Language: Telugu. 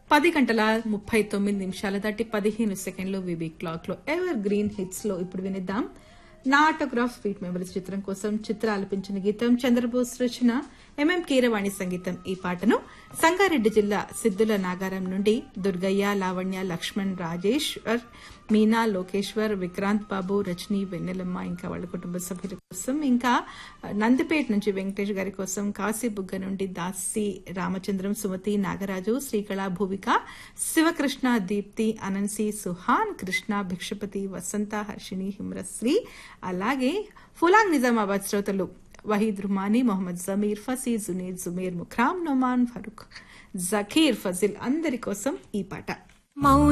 పది గంటల ముప్పై తొమ్మిది నిమిషాల దాటి పదిహేను సెకండ్లు విబీ క్లాక్ లో ఎవర్ గ్రీన్ హిట్స్ లో ఇప్పుడు వినిద్దాం నా ఆటోగ్రాఫ్ స్వీట్ మెమరీస్ చిత్రం కోసం చిత్ర ఆలపించిన గీతం చంద్రబోస్ రచన ఎంఎం కీరవాణి సంగీతం ఈ పాటను సంగారెడ్డి జిల్లా సిద్దుల నాగారం నుండి దుర్గయ్య లావణ్య లక్ష్మణ్ రాజేశ్వర్ మీనా లోకేశ్వర్ విక్రాంత్ బాబు రజనీ వెన్నెలమ్మ ఇంకా వాళ్ళ కుటుంబ సభ్యుల కోసం ఇంకా నందిపేట నుంచి వెంకటేష్ గారి కోసం కాశీబుగ్గ నుండి దాసి రామచంద్రం సుమతి నాగరాజు శ్రీకళ భూవిక శివకృష్ణ దీప్తి అనంసి సుహాన్ కృష్ణ భిక్షపతి వసంత హర్షిణి హిమ్రశ్రీ అలాగే ఫులాంగ్ నిజామాబాద్ శ్రోతలు వహీద్ రుమానీ మొహమ్మద్ జమీర్ ఫసీ జునీద్ జుమేర్ ముఖ్రామ్ నొమాన్ ఫరూక్ జకీర్ ఫజిల్ అందరి కోసం ఈ పాట